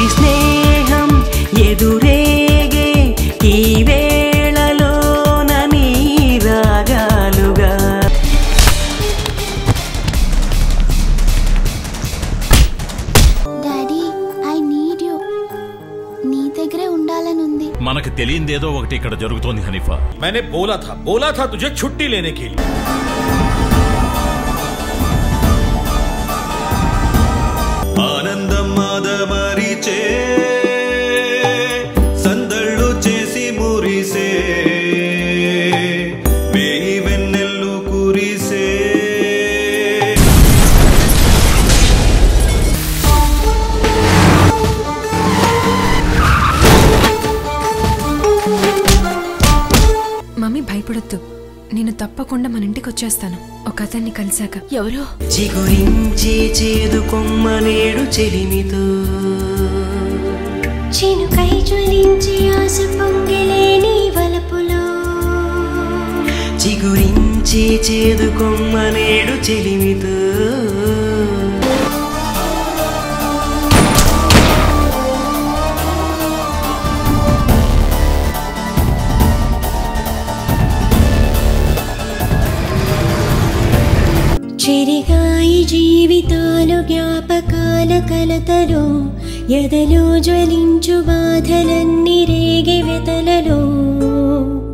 చిలిపి స్నేహం ఎదురేగే ఈ వేళలోన నీ రాగాలుగా డాడీ ఐ నీడ్ యూ నీ దగ్గరే ఉండాలనుంది మనకు తెలియందేదో ఒకటి ఇక్కడ జరుగుతోంది హనీఫా मैंने बोला था बोला था तुझे छुट्टी लेने के लिए ఆనందం మాదమరిచే సందళ్ళు చేసి మురిసే వేయి వెన్నెల్లు కురిసే మమ్మీ భయపడొద్దు నేను తప్పకుండా మన ఇంటికి వచ్చేస్తాను ఒక అతన్ని కలిశాక ఎవరో చిగురించి చేదు కొమ్మ నేడు చెలిమితో చినుకై జ్వలించి ఆశ పొంగిలేని వలపులో చిగురించి చేదు కొమ్మ నేడు చెలిమితో చెరిగాయి జీవితాలు జ్ఞాపకాల కలతలో ఎదలో జ్వలించు బాధలన్నీ రేగి వెతలలో